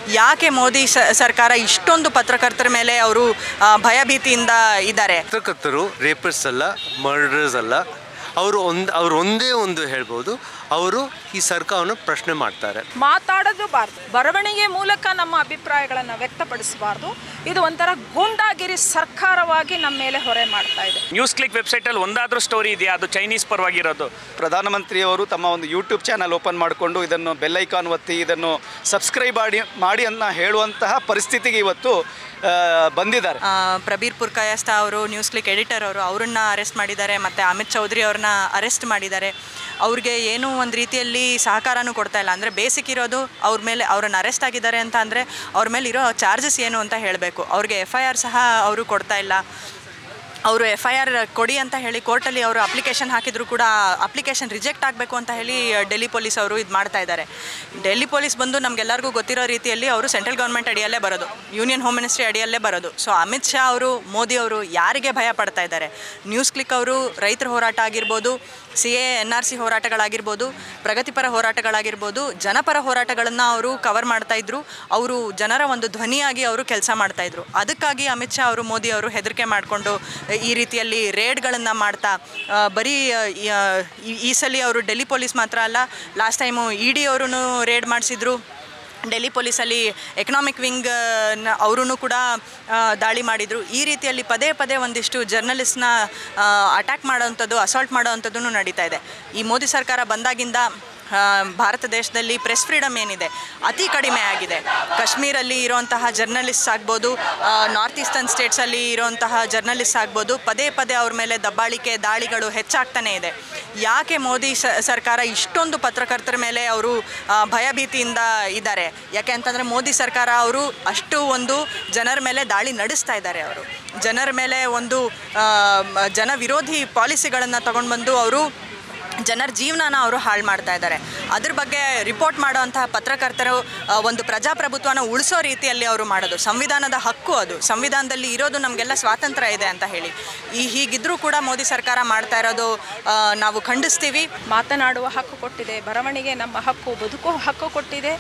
ಯಾಕೆ ಮೋದಿ ಸ ಸರ್ಕಾರ ಇಷ್ಟೊಂದು ಪತ್ರಕರ್ತರ ಮೇಲೆ ಅವರು ಭಯಭೀತಿಯಿಂದ ಇದ್ದಾರೆ ಪತ್ರಕರ್ತರು ರೇಪರ್ಸ್ ಅಲ್ಲ ಮರ್ಡರ್ಸ್ ಅಲ್ಲ ಅವರು ಒಂದು ಅವ್ರು ಒಂದೇ ಒಂದು ಹೇಳ್ಬೋದು ಅವರು ಈ ಸರ್ಕಾರವನ್ನು ಪ್ರಶ್ನೆ ಮಾಡ್ತಾರೆ ಮಾತಾಡೋದಬಾರ್ದು ಬರವಣಿಗೆ ಮೂಲಕ ನಮ್ಮ ಅಭಿಪ್ರಾಯಗಳನ್ನು ವ್ಯಕ್ತಪಡಿಸಬಾರ್ದು ಇದು ಒಂಥರ ಗೂಂಡಾಗಿರಿ ಸರ್ಕಾರವಾಗಿ ನಮ್ಮ ಮೇಲೆ ಹೊರೆ ಮಾಡ್ತಾ ಇದೆ ನ್ಯೂಸ್ ಕ್ಲಿಕ್ ವೆಬ್ಸೈಟಲ್ಲಿ ಒಂದಾದ್ರೂ ಸ್ಟೋರಿ ಇದೆಯಾ ಅದು ಚೈನೀಸ್ ಪರವಾಗಿರೋದು ಪ್ರಧಾನಮಂತ್ರಿಯವರು ತಮ್ಮ ಒಂದು ಯೂಟ್ಯೂಬ್ ಚಾನಲ್ ಓಪನ್ ಮಾಡಿಕೊಂಡು ಇದನ್ನು ಬೆಲ್ಲೈಕಾನ್ ಒತ್ತಿ ಇದನ್ನು ಸಬ್ಸ್ಕ್ರೈಬ್ ಮಾಡಿ ಮಾಡಿ ಅನ್ನ ಹೇಳುವಂತಹ ಪರಿಸ್ಥಿತಿಗೆ ಇವತ್ತು ಆ, ಬಂದಿದ್ದಾರೆ ಆ, ಪ್ರಬೀರ್ ಪುರ್ಕಾಯಸ್ತ ಅವರು ನ್ಯೂಸ್ ಕ್ಲಿಕ್ ಎಡಿಟರ್ ಅವರು ಅವರನ್ನ ಅರೆಸ್ಟ್ ಮಾಡಿದ್ದಾರೆ ಮತ್ತು ಅಮಿತ್ ಚೌಧರಿ ಅವ್ರನ್ನ ಅರೆಸ್ಟ್ ಮಾಡಿದ್ದಾರೆ ಅವ್ರಿಗೆ ಏನೂ ಒಂದು ರೀತಿಯಲ್ಲಿ ಸಹಕಾರನೂ ಕೊಡ್ತಾ ಇಲ್ಲ ಅಂದರೆ ಬೇಸಿಕ್ ಇರೋದು ಅವ್ರ ಮೇಲೆ ಅವ್ರನ್ನ ಅರೆಸ್ಟ್ ಆಗಿದ್ದಾರೆ ಅಂತ ಅಂದರೆ ಅವ್ರ ಮೇಲೆ ಇರೋ ಚಾರ್ಜಸ್ ಏನು ಅಂತ ಹೇಳಬೇಕು ಅವ್ರಿಗೆ ಎಫ್ ಐ ಆರ್ ಸಹ ಅವರು ಕೊಡ್ತಾ ಇಲ್ಲ ಅವರು ಎಫ್ ಐ ಆರ್ ಕೊಡಿ ಅಂತ ಹೇಳಿ ಕೋರ್ಟಲ್ಲಿ ಅವರು ಅಪ್ಲಿಕೇಶನ್ ಹಾಕಿದ್ರು ಕೂಡ ಅಪ್ಲಿಕೇಶನ್ ರಿಜೆಕ್ಟ್ ಆಗಬೇಕು ಅಂತ ಹೇಳಿ ಡೆಲ್ಲಿ ಪೊಲೀಸ್ ಅವರು ಇದು ಮಾಡ್ತಾ ಇದ್ದಾರೆ ಡೆಲ್ಲಿ ಪೊಲೀಸ್ ಬಂದು ನಮಗೆಲ್ಲರಿಗೂ ಗೊತ್ತಿರೋ ರೀತಿಯಲ್ಲಿ ಅವರು ಸೆಂಟ್ರಲ್ ಗೌರ್ಮೆಂಟ್ ಅಡಿಯಲ್ಲೇ ಬರೋದು ಯೂನಿಯನ್ ಹೋಮ್ ಮಿನಿಸ್ಟ್ರಿ ಅಡಿಯಲ್ಲೇ ಬರೋದು ಸೊ ಅಮಿತ್ ಶಾ ಅವರು ಮೋದಿ ಅವರು ಯಾರಿಗೆ ಭಯ ಪಡ್ತಾ ಇದ್ದಾರೆ ನ್ಯೂಸ್ ಕ್ಲಿಕ್ ಅವರು ರೈತರ ಹೋರಾಟ ಆಗಿರ್ಬೋದು C A N R C ಹೋರಾಟಗಳಾಗಿರ್ಬೋದು ಪ್ರಗತಿಪರ ಹೋರಾಟಗಳಾಗಿರ್ಬೋದು ಜನಪರ ಹೋರಾಟಗಳನ್ನು ಅವರು ಕವರ್ ಮಾಡ್ತಾ ಇದ್ರು ಅವರು ಜನರ ಒಂದು ಧ್ವನಿಯಾಗಿ ಅವರು ಕೆಲಸ ಮಾಡ್ತಾ ಇದ್ರು ಅದಕ್ಕಾಗಿ ಅಮಿತ್ ಶಾ ಅವರು ಮೋದಿ ಅವರು ಹೆದರಿಕೆ ಮಾಡಿಕೊಂಡು ಈ ರೀತಿಯಲ್ಲಿ ರೇಡ್ಗಳನ್ನು ಮಾಡ್ತಾ ಆ, ಬರೀ ಆ, ಈ- ಆ, ಈ- ಈ ಸಲ ಅವರು ಡೆಲ್ಲಿ ಪೊಲೀಸ್ ಮಾತ್ರ ಅಲ್ಲ ಲಾಸ್ಟ್ ಟೈಮು ಇ ಡಿ ಅವರು ರೇಡ್ ಮಾಡಿಸಿದ್ರು ಡೆಲ್ಲಿ ಪೊಲೀಸಲ್ಲಿ ಎಕನಾಮಿಕ್ ವಿಂಗ್ ಅವರೂ ಕೂಡ ಆ, ದಾಳಿ ಮಾಡಿದರು ಈ ರೀತಿಯಲ್ಲಿ ಪದೇ ಪದೇ ಒಂದಿಷ್ಟು ಜರ್ನಲಿಸ್ಟ್ನ ಅಟ್ಯಾಕ್ ಮಾಡೋವಂಥದ್ದು ಅಸಾಲ್ಟ್ ಮಾಡೋವಂಥದ್ದು ನಡೀತಾ ಇದೆ ಈ ಮೋದಿ ಸರ್ಕಾರ ಬಂದಾಗಿಂದ ಆ, ಭಾರತ ದೇಶದಲ್ಲಿ ಪ್ರೆಸ್ ಫ್ರೀಡಮ್ ಏನಿದೆ ಅತಿ ಕಡಿಮೆ ಆಗಿದೆ ಕಾಶ್ಮೀರಲ್ಲಿ ಇರುವಂತಹ ಜರ್ನಲಿಸ್ಟ್ ಆಗ್ಬೋದು ನಾರ್ತ್ ಈಸ್ಟರ್ನ್ ಸ್ಟೇಟ್ಸಲ್ಲಿ ಇರುವಂತಹ ಜರ್ನಲಿಸ್ಟ್ ಆಗ್ಬೋದು ಪದೇ ಪದೇ ಅವ್ರ ಮೇಲೆ ದಬ್ಬಾಳಿಕೆ ದಾಳಿಗಳು ಹೆಚ್ಚಾಗ್ತಾನೇ ಇದೆ ಯಾಕೆ ಮೋದಿ ಸ ಸರ್ಕಾರ ಇಷ್ಟೊಂದು ಪತ್ರಕರ್ತರ ಮೇಲೆ ಅವರು ಆ, ಭಯಭೀತಿಯಿಂದ ಇದ್ದಾರೆ ಯಾಕೆ ಅಂತಂದರೆ ಮೋದಿ ಸರ್ಕಾರ ಅವರು ಅಷ್ಟು ಒಂದು ಜನರ ಮೇಲೆ ದಾಳಿ ನಡೆಸ್ತಾ ಇದ್ದಾರೆ ಅವರು ಜನರ ಮೇಲೆ ಒಂದು ಆ, ಮ- ಜನ ವಿರೋಧಿ ಪಾಲಿಸಿಗಳನ್ನು ತಗೊಂಡು ಬಂದು ಅವರು ಜನರ ಜೀವನನ ಅವರು ಹಾಳು ಮಾಡ್ತಾ ಇದ್ದಾರೆ ಅದ್ರ ಬಗ್ಗೆ ರಿಪೋರ್ಟ್ ಮಾಡುವಂತಹ ಪತ್ರಕರ್ತರು ಆ, ಒಂದು ಪ್ರಜಾಪ್ರಭುತ್ವನ ಉಳಿಸೋ ರೀತಿಯಲ್ಲಿ ಅವರು ಮಾಡೋದು ಸಂವಿಧಾನದ ಹಕ್ಕು ಅದು ಸಂವಿಧಾನದಲ್ಲಿ ಇರೋದು ನಮಗೆಲ್ಲ ಸ್ವಾತಂತ್ರ್ಯ ಇದೆ ಅಂತ ಹೇಳಿ ಈ ಹೀಗಿದ್ರೂ ಕೂಡ ಮೋದಿ ಸರ್ಕಾರ ಮಾಡ್ತಾ ಇರೋದು ಆ, ನಾವು ಖಂಡಿಸ್ತೀವಿ ಮಾತನಾಡುವ ಹಕ್ಕು ಕೊಟ್ಟಿದೆ ಬರವಣಿಗೆ ನಮ್ಮ ಹಕ್ಕು ಬದುಕುವ ಹಕ್ಕು ಕೊಟ್ಟಿದೆ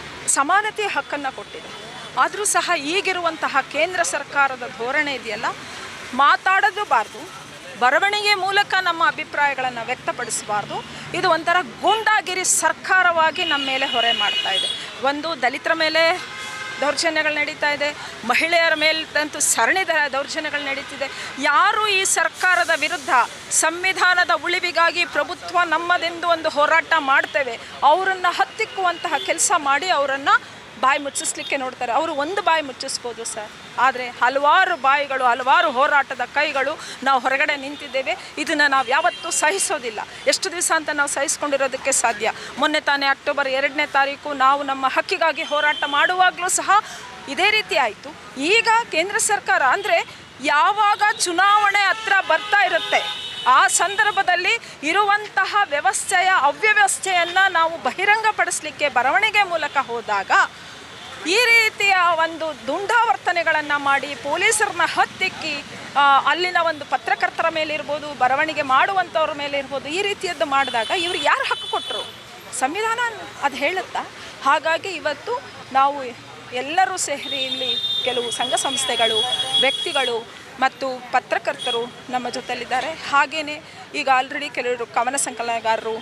ಸಮಾನತೆಯ ಹಕ್ಕನ್ನು ಕೊಟ್ಟಿದೆ ಆದರೂ ಸಹ ಈಗಿರುವಂತಹ ಕೇಂದ್ರ ಸರ್ಕಾರದ ಧೋರಣೆ ಇದೆಯಲ್ಲ ಮಾತಾಡೋದಬಾರ್ದು ಬರವಣಿಗೆ ಮೂಲಕ ನಮ್ಮ ಅಭಿಪ್ರಾಯಗಳನ್ನು ವ್ಯಕ್ತಪಡಿಸಬಾರ್ದು ಇದು ಒಂಥರ ಗೂಂಡಾಗಿರಿ ಸರ್ಕಾರವಾಗಿ ನಮ್ಮ ಮೇಲೆ ಹೊರೆ ಮಾಡ್ತಾ ಇದೆ ಒಂದು ದಲಿತರ ಮೇಲೆ ದೌರ್ಜನ್ಯಗಳು ನಡೀತಾ ಇದೆ ಮಹಿಳೆಯರ ಮೇಲಂತೂ ಸರಣಿ ದ- ದೌರ್ಜನ್ಯಗಳು ನಡೀತಿದೆ ಯಾರು ಈ ಸರ್ಕಾರದ ವಿರುದ್ಧ ಸಂವಿಧಾನದ ಉಳಿವಿಗಾಗಿ ಪ್ರಭುತ್ವ ನಮ್ಮದೆಂದು ಒಂದು ಹೋರಾಟ ಮಾಡ್ತೇವೆ ಅವರನ್ನು ಹತ್ತಿಕ್ಕುವಂತಹ ಕೆಲಸ ಮಾಡಿ ಅವರನ್ನು ಬಾಯಿ ಮುಚ್ಚಿಸ್ಲಿಕ್ಕೆ ನೋಡ್ತಾರೆ ಅವರು ಒಂದು ಬಾಯಿ ಮುಚ್ಚಿಸ್ಬೋದು ಸರ್ ಆದರೆ ಹಲವಾರು ಬಾಯಿಗಳು ಹಲವಾರು ಹೋರಾಟದ ಕೈಗಳು ನಾವು ಹೊರಗಡೆ ನಿಂತಿದ್ದೇವೆ ಇದನ್ನು ನಾವು ಯಾವತ್ತೂ ಸಹಿಸೋದಿಲ್ಲ ಎಷ್ಟು ದಿವಸ ಅಂತ ನಾವು ಸಹಿಸ್ಕೊಂಡಿರೋದಕ್ಕೆ ಸಾಧ್ಯ ಮೊನ್ನೆ ತಾನೇ ಅಕ್ಟೋಬರ್ ಎರಡನೇ ತಾರೀಕು ನಾವು ನಮ್ಮ ಹಕ್ಕಿಗಾಗಿ ಹೋರಾಟ ಮಾಡುವಾಗಲೂ ಸಹ ಇದೇ ರೀತಿ ಆಯಿತು ಈಗ ಕೇಂದ್ರ ಸರ್ಕಾರ ಅಂದರೆ ಯಾವಾಗ ಚುನಾವಣೆ ಹತ್ರ ಬರ್ತಾ ಇರುತ್ತೆ ಆ ಸಂದರ್ಭದಲ್ಲಿ ಇರುವಂತಹ ವ್ಯವಸ್ಥೆಯ ಅವ್ಯವಸ್ಥೆಯನ್ನು ನಾವು ಬಹಿರಂಗಪಡಿಸಲಿಕ್ಕೆ ಬರವಣಿಗೆ ಮೂಲಕ ಹೋದಾಗ ಈ ರೀತಿಯ ಒಂದು ದುಂಡಾವರ್ತನೆಗಳನ್ನು ಮಾಡಿ ಪೊಲೀಸರನ್ನ ಹತ್ತಿಕ್ಕಿ ಆ, ಅಲ್ಲಿನ ಒಂದು ಪತ್ರಕರ್ತರ ಮೇಲಿರ್ಬೋದು ಬರವಣಿಗೆ ಮಾಡುವಂಥವ್ರ ಮೇಲೆ ಇರ್ಬೋದು ಈ ರೀತಿಯದ್ದು ಮಾಡಿದಾಗ ಇವ್ರಿಗೆ ಯಾರು ಹಕ್ಕು ಕೊಟ್ಟರು ಸಂವಿಧಾನ ಅದು ಹೇಳುತ್ತಾ ಹಾಗಾಗಿ ಇವತ್ತು ನಾವು ಎಲ್ಲರೂ ಸೇರಿ ಇಲ್ಲಿ ಕೆಲವು ಸಂಘ ಸಂಸ್ಥೆಗಳು ವ್ಯಕ್ತಿಗಳು ಮತ್ತು ಪತ್ರಕರ್ತರು ನಮ್ಮ ಜೊತೆಲಿದ್ದಾರೆ ಹಾಗೆಯೇ ಈಗ ಆಲ್ರೆಡಿ ಕೆಲವರು ಕವನ ಸಂಕಲನಗಾರರು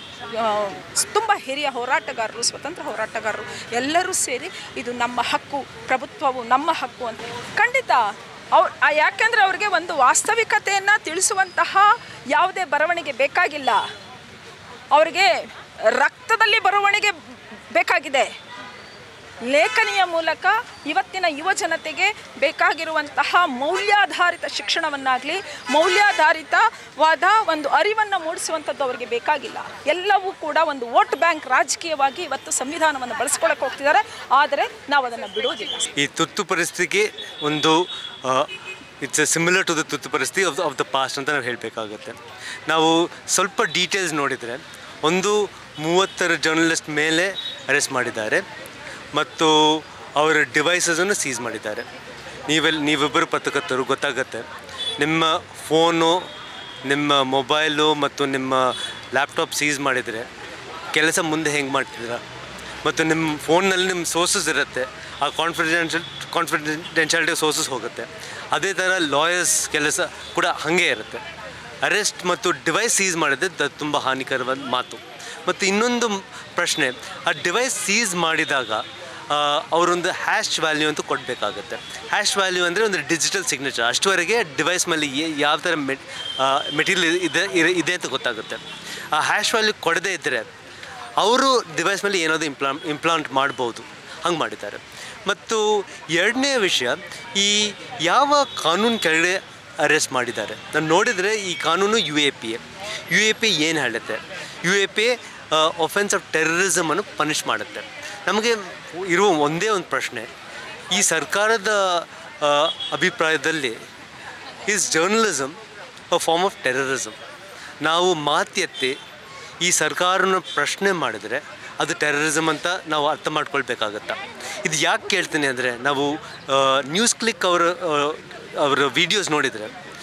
ತುಂಬ ಹಿರಿಯ ಹೋರಾಟಗಾರರು ಸ್ವತಂತ್ರ ಹೋರಾಟಗಾರರು ಎಲ್ಲರೂ ಸೇರಿ ಇದು ನಮ್ಮ ಹಕ್ಕು ಪ್ರಭುತ್ವವು ನಮ್ಮ ಹಕ್ಕು ಅಂತ ಖಂಡಿತ ಅವ್ರು ಯಾಕೆಂದರೆ ಅವ್ರಿಗೆ ಒಂದು ವಾಸ್ತವಿಕತೆಯನ್ನು ತಿಳಿಸುವಂತಹ ಯಾವುದೇ ಬರವಣಿಗೆ ಬೇಕಾಗಿಲ್ಲ ಅವರಿಗೆ ರಕ್ತದಲ್ಲಿ ಬರವಣಿಗೆ ಬೇಕಾಗಿದೆ ಲೇಖನಿಯ ಮೂಲಕ ಇವತ್ತಿನ ಯುವ ಜನತೆಗೆ ಬೇಕಾಗಿರುವಂತಹ ಮೌಲ್ಯಾಧಾರಿತ ಶಿಕ್ಷಣವನ್ನಾಗಲಿ ಮೌಲ್ಯಾಧಾರಿತವಾದ ಒಂದು ಅರಿವನ್ನು ಮೂಡಿಸುವಂಥದ್ದು ಅವರಿಗೆ ಬೇಕಾಗಿಲ್ಲ ಎಲ್ಲವೂ ಕೂಡ ಒಂದು ವೋಟ್ ಬ್ಯಾಂಕ್ ರಾಜಕೀಯವಾಗಿ ಇವತ್ತು ಸಂವಿಧಾನವನ್ನು ಬಳಸ್ಕೊಳ್ಳೋಕೆ ಹೋಗ್ತಿದ್ದಾರೆ ಆದರೆ ನಾವು ಅದನ್ನು ಬಿಡೋದಿಲ್ಲ ಈ ತುರ್ತು ಪರಿಸ್ಥಿತಿಗೆ ಒಂದು ಇಟ್ಸ್ ಸಿಮಿಲರ್ ಟು ದ ತುರ್ತು ಪರಿಸ್ಥಿತಿ of the of the past ಅಂತ ನಾವು ಹೇಳಬೇಕಾಗುತ್ತೆ ನಾವು ಸ್ವಲ್ಪ ಡೀಟೇಲ್ಸ್ ನೋಡಿದರೆ ಒಂದು ಮೂವತ್ತರ ಜರ್ನಲಿಸ್ಟ್ ಮೇಲೆ ಅರೆಸ್ಟ್ ಮಾಡಿದ್ದಾರೆ ಮತ್ತು ಅವರ ಡಿವೈಸಸನ್ನು ಸೀಸ್ ಮಾಡಿದ್ದಾರೆ ನೀವೆಲ್ಲ ನೀವಿಬ್ಬರು ಪತ್ರಕರ್ತರು ಗೊತ್ತಾಗತ್ತೆ ನಿಮ್ಮ ಫೋನು ನಿಮ್ಮ ಮೊಬೈಲು ಮತ್ತು ನಿಮ್ಮ ಲ್ಯಾಪ್ಟಾಪ್ ಸೀಸ್ ಮಾಡಿದರೆ ಕೆಲಸ ಮುಂದೆ ಹೆಂಗೆ ಮಾಡ್ತಿದ್ದೀರಾ ಮತ್ತು ನಿಮ್ಮ ಫೋನ್ನಲ್ಲಿ ನಿಮ್ಮ ಸೋರ್ಸಸ್ ಇರುತ್ತೆ ಆ ಕಾನ್ಫಿಡೆನ್ಷಿಯಲ್ ಕಾನ್ಫಿಡೆನ್ಷಿಯಾಲಿಟಿ ಸೋರ್ಸಸ್ ಹೋಗುತ್ತೆ ಅದೇ ಥರ ಲಾಯರ್ಸ್ ಕೆಲಸ ಕೂಡ ಹಾಗೆ ಇರುತ್ತೆ ಅರೆಸ್ಟ್ ಮತ್ತು ಡಿವೈಸ್ ಸೀಸ್ ಮಾಡಿದ್ರೆ ಅದು ತುಂಬ ಹಾನಿಕರವಾದ ಮಾತು ಮತ್ತು ಇನ್ನೊಂದು ಮ್- ಪ್ರಶ್ನೆ ಆ ಡಿವೈಸ್ ಸೀಸ್ ಮಾಡಿದಾಗ ಆ, ಅವರೊಂದು ಹ್ಯಾಶ್ ವ್ಯಾಲ್ಯೂ ಅಂತ ಕೊಡಬೇಕಾಗುತ್ತೆ ಹ್ಯಾಶ್ ವ್ಯಾಲ್ಯೂ ಅಂದರೆ ಒಂದು ಡಿಜಿಟಲ್ ಸಿಗ್ನೇಚರ್ ಅಷ್ಟುವರೆಗೆ ಡಿವೈಸ್ ಮೇಲೆ ಏ- ಯಾವ ಥರ ಮೆಟ್ ಮೆಟೀರಿಯಲ್ ಇದೆ ಇರ- ಇದೆ ಅಂತ ಗೊತ್ತಾಗುತ್ತೆ ಆ ಹ್ಯಾಶ್ ವ್ಯಾಲ್ಯೂ ಕೊಡದೇ ಇದ್ದರೆ ಅವರು ಡಿವೈಸ್ ಮೇಲೆ ಏನಾದರೂ ಇಂಪ್ಲಾ ಇಂಪ್ಲಾಂಟ್ ಮಾಡ್ಬೋದು ಹಂಗೆ ಮಾಡಿದ್ದಾರೆ ಮತ್ತು ಎರಡನೇ ವಿಷಯ ಈ ಯಾವ ಕಾನೂನು ಕೆಳಗಡೆ ಅರೆಸ್ಟ್ ಮಾಡಿದ್ದಾರೆ ನಾನು ನೋಡಿದರೆ ಈ ಕಾನೂನು U A P A U A P ಏನು ಹೇಳುತ್ತೆ U A P offence of ಟೆರರಿಸಮನ್ನು ಪನಿಷ್ ಮಾಡುತ್ತೆ ನಮಗೆ ಇರುವ ಒಂದೇ ಒಂದು ಪ್ರಶ್ನೆ ಈ ಸರ್ಕಾರದ ಆ, ಅಭಿಪ್ರಾಯದಲ್ಲಿ is journalism a form of terrorism ನಾವು ಮಾತು ಎತ್ತಿ ಈ ಸರ್ಕಾರನ ಪ್ರಶ್ನೆ ಮಾಡಿದರೆ ಅದು ಟೆರರಿಸಮ್ ಅಂತ ನಾವು ಅರ್ಥ ಮಾಡ್ಕೊಳ್ಬೇಕಾಗತ್ತೆ ಇದು ಯಾಕೆ ಕೇಳ್ತೀನಿ ಅಂದರೆ ನಾವು ನ್ಯೂಸ್ ಕ್ಲಿಕ್ ಅವರ ಅವರ ವಿಡಿಯೋಸ್ ನೋಡಿದರೆ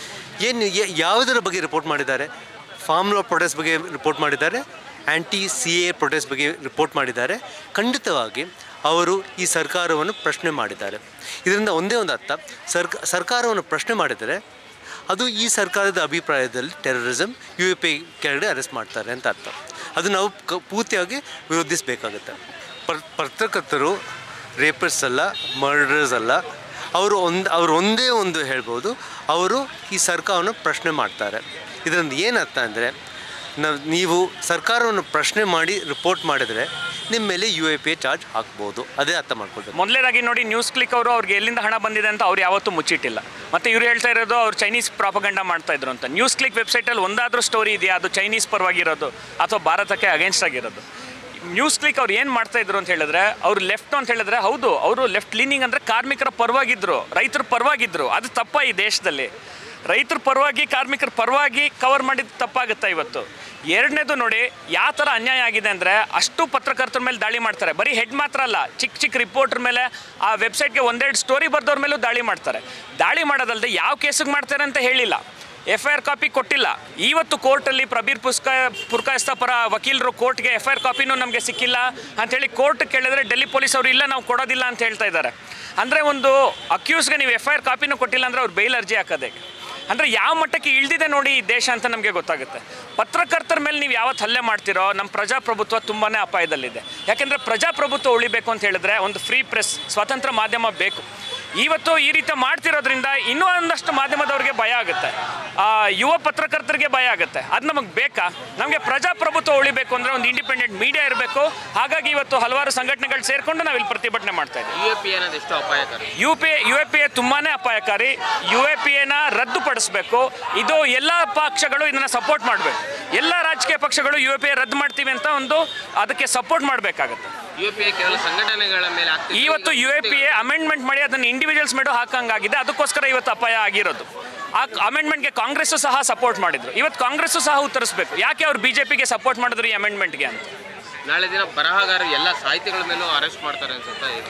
ಏನು ಯ- ಯಾವುದರ ಬಗ್ಗೆ ರಿಪೋರ್ಟ್ ಮಾಡಿದ್ದಾರೆ ಫಾರ್ಮ್ ಲಾ ಪ್ರೊಟೆಸ್ಟ್ ಬಗ್ಗೆ ರಿಪೋರ್ಟ್ ಮಾಡಿದ್ದಾರೆ ಆ್ಯಂಟಿ ಸಿ ಎ ಪ್ರೊಟೆಸ್ಟ್ ಬಗ್ಗೆ ರಿಪೋರ್ಟ್ ಮಾಡಿದ್ದಾರೆ ಖಂಡಿತವಾಗಿ ಅವರು ಈ ಸರ್ಕಾರವನ್ನು ಪ್ರಶ್ನೆ ಮಾಡಿದ್ದಾರೆ ಇದರಿಂದ ಒಂದೇ ಒಂದು ಅರ್ಥ ಸರ್ಕ ಸರ್ಕಾರವನ್ನು ಪ್ರಶ್ನೆ ಮಾಡಿದರೆ ಅದು ಈ ಸರ್ಕಾರದ ಅಭಿಪ್ರಾಯದಲ್ಲಿ ಟೆರರಿಸಮ್ ಯು ಎ ಪಿ ಕೆಳಗಡೆ ಅರೆಸ್ಟ್ ಮಾಡ್ತಾರೆ ಅಂತ ಅರ್ಥ ಅದು ನಾವು ಕ ಪೂರ್ತಿಯಾಗಿ ವಿರೋಧಿಸಬೇಕಾಗುತ್ತೆ ಪರ್ ಪತ್ರಕರ್ತರು ರೇಪರ್ಸ್ ಅಲ್ಲ ಮರ್ಡರ್ಸ್ ಅಲ್ಲ ಅವರು ಒಂದು ಅವರು ಒಂದೇ ಒಂದು ಹೇಳ್ಬೋದು ಅವರು ಈ ಸರ್ಕಾರವನ್ನು ಪ್ರಶ್ನೆ ಮಾಡ್ತಾರೆ ಇದರಿಂದ ಏನು ಅರ್ಥ ಅಂದರೆ ನಾವು ನೀವು ಸರ್ಕಾರವನ್ನು ಪ್ರಶ್ನೆ ಮಾಡಿ ರಿಪೋರ್ಟ್ ಮಾಡಿದರೆ ನಿಮ್ಮ ಮೇಲೆ U A P A charge ಹಾಕ್ಬೋದು ಅದೇ ಅರ್ಥ ಮಾಡ್ಕೊಳ್ಬೇಕು ಮೊದಲೇದಾಗಿ ನೋಡಿ ನ್ಯೂಸ್ ಕ್ಲಿಕ್ ಅವರು ಅವ್ರಿಗೆ ಎಲ್ಲಿಂದ ಹಣ ಬಂದಿದೆ ಅಂತ ಅವ್ರು ಯಾವತ್ತೂ ಮುಚ್ಚಿಟ್ಟಿಲ್ಲ ಮತ್ತು ಇವ್ರು ಹೇಳ್ತಾ ಇರೋದು ಅವ್ರು ಚೈನೀಸ್ ಪ್ರಾಪಗಂಡ ಮಾಡ್ತಾ ಇದ್ರು ಅಂತ ನ್ಯೂಸ್ ಕ್ಲಿಕ್ ವೆಬ್ಸೈಟಲ್ಲಿ ಒಂದಾದರೂ ಸ್ಟೋರಿ ಇದೆಯಾ ಅದು ಚೈನೀಸ್ ಪರವಾಗಿರೋದು ಅಥವಾ ಭಾರತಕ್ಕೆ ಅಗೇನ್ಸ್ಟ್ ಆಗಿರೋದು ನ್ಯೂಸ್ ಕ್ಲಿಕ್ ಅವ್ರು ಏನು ಮಾಡ್ತಾ ಇದ್ರು ಅಂತ ಹೇಳಿದ್ರೆ ಅವ್ರು ಲೆಫ್ಟ್ ಅಂತ ಹೇಳಿದ್ರೆ ಹೌದು ಅವರು ಲೆಫ್ಟ್ ಲೀನಿಂಗ್ ಅಂದರೆ ಕಾರ್ಮಿಕರ ಪರವಾಗಿದ್ರು ರೈತರ ಪರವಾಗಿದ್ರು ಅದು ತಪ್ಪ ಈ ದೇಶದಲ್ಲಿ ರೈತರ ಪರವಾಗಿ ಕಾರ್ಮಿಕರ ಪರವಾಗಿ ಕವರ್ ಮಾಡಿದ್ದು ತಪ್ಪಾಗುತ್ತಾ ಇವತ್ತು ಎರಡನೇದು ನೋಡಿ ಯಾವ ಥರ ಅನ್ಯಾಯ ಆಗಿದೆ ಅಂದರೆ ಅಷ್ಟು ಪತ್ರಕರ್ತರ ಮೇಲೆ ದಾಳಿ ಮಾಡ್ತಾರೆ ಬರೀ ಹೆಡ್ ಮಾತ್ರ ಅಲ್ಲ ಚಿಕ್ಕ ಚಿಕ್ಕ ರಿಪೋರ್ಟರ್ ಮೇಲೆ ಆ ವೆಬ್ಸೈಟ್ಗೆ ಒಂದೆರಡು ಸ್ಟೋರಿ ಬರ್ದವ್ರ ಮೇಲೂ ದಾಳಿ ಮಾಡ್ತಾರೆ ದಾಳಿ ಮಾಡೋದಲ್ಲದೆ ಯಾವ ಕೇಸಿಗೆ ಮಾಡ್ತಾರೆ ಅಂತ ಹೇಳಿಲ್ಲ ಎಫ್ ಐ ಆರ್ ಕಾಪಿ ಕೊಟ್ಟಿಲ್ಲ ಇವತ್ತು ಕೋರ್ಟಲ್ಲಿ ಪ್ರಬೀರ್ ಪುಸ್ಕ ಪುರ್ಕಾಯಿಸ್ತಾ ಪರ ವಕೀಲರು ಕೋರ್ಟ್ಗೆ ಎಫ್ ಐ ಆರ್ ಕಾಪಿನೂ ನಮಗೆ ಸಿಕ್ಕಿಲ್ಲ ಅಂಥೇಳಿ ಕೋರ್ಟ್ ಕೇಳಿದ್ರೆ ಡೆಲ್ಲಿ ಪೊಲೀಸ್ ಅವರು ಇಲ್ಲ ನಾವು ಕೊಡೋದಿಲ್ಲ ಅಂತ ಹೇಳ್ತಾ ಇದ್ದಾರೆ ಅಂದರೆ ಒಂದು ಅಕ್ಯೂಸ್ಗೆ ನೀವು ಎಫ್ ಐ ಆರ್ ಕಾಪಿನೂ ಕೊಟ್ಟಿಲ್ಲ ಅಂದರೆ ಅವ್ರು ಬೇಲ್ ಅರ್ಜಿ ಹಾಕೋದೇ ಅಂದರೆ ಯಾವ ಮಟ್ಟಕ್ಕೆ ಇಳ್ದಿದೆ ನೋಡಿ ಈ ದೇಶ ಅಂತ ನಮಗೆ ಗೊತ್ತಾಗುತ್ತೆ ಪತ್ರಕರ್ತರ ಮೇಲೆ ನೀವು ಯಾವತ್ತು ಹಲ್ಲೆ ಮಾಡ್ತಿರೋ ನಮ್ಮ ಪ್ರಜಾಪ್ರಭುತ್ವ ತುಂಬಾ ಅಪಾಯದಲ್ಲಿದೆ ಯಾಕೆಂದರೆ ಪ್ರಜಾಪ್ರಭುತ್ವ ಉಳಿಬೇಕು ಅಂತ ಹೇಳಿದ್ರೆ ಒಂದು ಫ್ರೀ ಪ್ರೆಸ್ ಸ್ವತಂತ್ರ ಮಾಧ್ಯಮ ಬೇಕು ಇವತ್ತು ಈ ರೀತಿ ಮಾಡ್ತಿರೋದ್ರಿಂದ ಇನ್ನೂ ಒಂದಷ್ಟು ಮಾಧ್ಯಮದವ್ರಿಗೆ ಭಯ ಆಗುತ್ತೆ ಆ, ಯುವ ಪತ್ರಕರ್ತರಿಗೆ ಭಯ ಆಗುತ್ತೆ ಅದು ನಮಗೆ ಬೇಕಾ ನಮಗೆ ಪ್ರಜಾಪ್ರಭುತ್ವ ಉಳಿಬೇಕು ಅಂದರೆ ಒಂದು ಇಂಡಿಪೆಂಡೆಂಟ್ ಮೀಡಿಯಾ ಇರಬೇಕು ಹಾಗಾಗಿ ಇವತ್ತು ಹಲವಾರು ಸಂಘಟನೆಗಳು ಸೇರಿಕೊಂಡು ನಾವು ಇಲ್ಲಿ ಪ್ರತಿಭಟನೆ ಮಾಡ್ತಾ ಇದ್ದೀವಿ ಯು ಎ ಪಿ ಅನ್ನೋದು ಎಷ್ಟು ಅಪಾಯಕಾರಿ U P U A P A ತುಂಬಾ ಅಪಾಯಕಾರಿ ಯು ಎ ಪಿ ಎನ ರದ್ದುಪಡಿಸಬೇಕು ಇದು ಎಲ್ಲ ಪಕ್ಷಗಳು ಇದನ್ನು ಸಪೋರ್ಟ್ ಮಾಡಬೇಕು ಎಲ್ಲ ರಾಜಕೀಯ ಪಕ್ಷಗಳು ಯು ಎ ಪಿ ಎ ರದ್ದು ಮಾಡ್ತೀವಿ ಅಂತ ಒಂದು ಅದಕ್ಕೆ ಸಪೋರ್ಟ್ ಮಾಡಬೇಕಾಗುತ್ತೆ ಯು ಎ ಪಿ ಎ ಕೇವಲ ಸಂಘಟನೆಗಳ ಮೇಲೆ ಆಗ್ತಿದೆ ಇವತ್ತು U A P A amendment ಮಾಡಿ ಅದನ್ನು ಇಂಡಿವಿಜುವಲ್ಸ್ ಮೇಡೋ ಹಾಕಂಗಾಗಿದೆ ಅದಕ್ಕೋಸ್ಕರ ಇವತ್ತು ಅಪಾಯ ಆಗಿರೋದು ಆ ಅಮೆಂಡ್ಮೆಂಟ್ಗೆ ಕಾಂಗ್ರೆಸ್ಸು ಸಹ ಸಪೋರ್ಟ್ ಮಾಡಿದ್ರು ಇವತ್ತು ಕಾಂಗ್ರೆಸ್ಸು ಸಹ ಉತ್ತರಿಸಬೇಕು ಯಾಕೆ ಅವ್ರು ಬಿ ಜೆ ಪಿಗೆ ಸಪೋರ್ಟ್ ಮಾಡಿದ್ರು ಈ ಅಮೆಂಡ್ಮೆಂಟ್ಗೆ ಅಂತ ನಾಳೆ ದಿನ ಬರಹಗಾರರು ಎಲ್ಲ ಸಾಹಿತಿಗಳ ಮೇಲೂ ಅರೆಸ್ಟ್ ಮಾಡ್ತಾರೆ ಅನ್ಸುತ್ತಾ ಇದು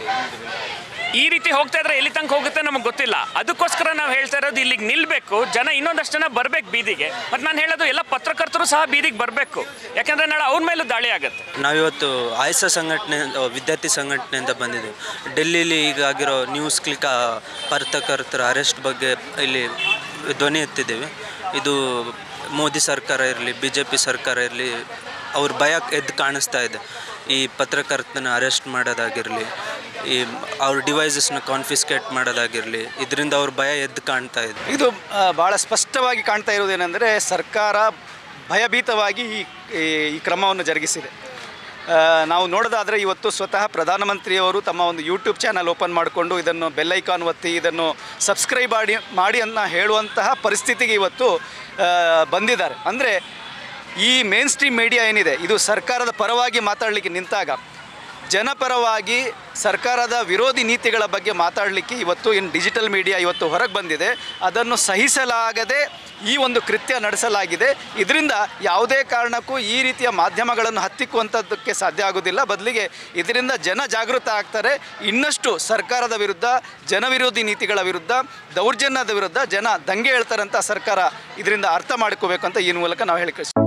ಈ ರೀತಿ ಹೋಗ್ತಾ ಇದ್ರೆ ಎಲ್ಲಿ ತನಕ ಹೋಗುತ್ತೆ ನಮಗೆ ಗೊತ್ತಿಲ್ಲ ಅದಕ್ಕೋಸ್ಕರ ನಾವು ಹೇಳ್ತಾ ಇರೋದು ಇಲ್ಲಿಗೆ ನಿಲ್ಲಬೇಕು ಜನ ಇನ್ನೊಂದಷ್ಟು ಜನ ಬರಬೇಕು ಬೀದಿಗೆ ಮತ್ತು ನಾನು ಹೇಳೋದು ಎಲ್ಲ ಪತ್ರಕರ್ತರು ಸಹ ಬೀದಿಗೆ ಬರಬೇಕು ಯಾಕಂದರೆ ನಾಳೆ ಅವ್ರ ಮೇಲೂ ದಾಳಿ ಆಗುತ್ತೆ ನಾವಿವತ್ತು ಆಯ್ಸ ಸಂಘಟನೆ ವಿದ್ಯಾರ್ಥಿ ಸಂಘಟನೆಯಿಂದ ಬಂದಿದ್ದೇವೆ ಡೆಲ್ಲಿಲಿ ಈಗ ಆಗಿರೋ ನ್ಯೂಸ್ ಕ್ಲಿಕ್ ಆ, ಪತ್ರಕರ್ತರ ಅರೆಸ್ಟ್ ಬಗ್ಗೆ ಇಲ್ಲಿ ಧ್ವನಿ ಎತ್ತಿದ್ದೇವೆ ಇದು ಮೋದಿ ಸರ್ಕಾರ ಇರಲಿ ಬಿ ಜೆ ಪಿ ಸರ್ಕಾರ ಇರಲಿ ಅವ್ರ ಭಯ ಎದ್ದು ಕಾಣಿಸ್ತಾ ಇದೆ ಈ ಪತ್ರಕರ್ತನ ಅರೆಸ್ಟ್ ಮಾಡೋದಾಗಿರಲಿ ಈ ಅವ್ರ ಡಿವೈಸಸ್ನ ಕಾನ್ಫಿಸ್ಕೇಟ್ ಮಾಡೋದಾಗಿರಲಿ ಇದರಿಂದ ಅವ್ರ ಭಯ ಎದ್ದು ಕಾಣ್ತಾ ಇದೆ ಇದು ಆ, ಭಾಳ ಸ್ಪಷ್ಟವಾಗಿ ಕಾಣ್ತಾ ಇರುವುದೇನೆಂದರೆ ಸರ್ಕಾರ ಭಯಭೀತವಾಗಿ ಈ ಈ- ಈ ಕ್ರಮವನ್ನು ಜರುಗಿಸಿದೆ ಆ, ನಾವು ನೋಡೋದಾದರೆ ಇವತ್ತು ಸ್ವತಃ ಪ್ರಧಾನಮಂತ್ರಿಯವರು ತಮ್ಮ ಒಂದು ಯೂಟ್ಯೂಬ್ ಚಾನಲ್ ಓಪನ್ ಮಾಡಿಕೊಂಡು ಇದನ್ನು ಬೆಲ್ಲೈಕಾನ್ ಒತ್ತಿ ಇದನ್ನು ಸಬ್ಸ್ಕ್ರೈಬ್ ಮಾಡಿ ಮಾಡಿ ಅನ್ನ ಹೇಳುವಂತಹ ಪರಿಸ್ಥಿತಿಗೆ ಇವತ್ತು ಆ, ಬಂದಿದ್ದಾರೆ ಅಂದರೆ ಈ ಮೇನ್ ಸ್ಟ್ರೀಮ್ ಮೀಡಿಯಾ ಏನಿದೆ ಇದು ಸರ್ಕಾರದ ಪರವಾಗಿ ಮಾತಾಡಲಿಕ್ಕೆ ನಿಂತಾಗ ಜನಪರವಾಗಿ ಸರ್ಕಾರದ ವಿರೋಧಿ ನೀತಿಗಳ ಬಗ್ಗೆ ಮಾತಾಡಲಿಕ್ಕೆ ಇವತ್ತು ಇನ್ನು ಡಿಜಿಟಲ್ ಮೀಡಿಯಾ ಇವತ್ತು ಹೊರಗೆ ಬಂದಿದೆ ಅದನ್ನು ಸಹಿಸಲಾಗದೆ ಈ ಒಂದು ಕೃತ್ಯ ನಡೆಸಲಾಗಿದೆ ಇದರಿಂದ ಯಾವುದೇ ಕಾರಣಕ್ಕೂ ಈ ರೀತಿಯ ಮಾಧ್ಯಮಗಳನ್ನು ಹತ್ತಿಕ್ಕುವಂಥದ್ದಕ್ಕೆ ಸಾಧ್ಯ ಆಗೋದಿಲ್ಲ ಬದಲಿಗೆ ಇದರಿಂದ ಜನ ಜಾಗೃತ ಆಗ್ತಾರೆ ಇನ್ನಷ್ಟು ಸರ್ಕಾರದ ವಿರುದ್ಧ ಜನವಿರೋಧಿ ನೀತಿಗಳ ವಿರುದ್ಧ ದೌರ್ಜನ್ಯದ ವಿರುದ್ಧ ಜನ ದಂಗೆ ಹೇಳ್ತಾರೆ ಅಂತ ಸರ್ಕಾರ ಇದರಿಂದ ಅರ್ಥ ಮಾಡ್ಕೋಬೇಕು ಅಂತ ಈ ಮೂಲಕ ನಾವು ಹೇಳಿಕ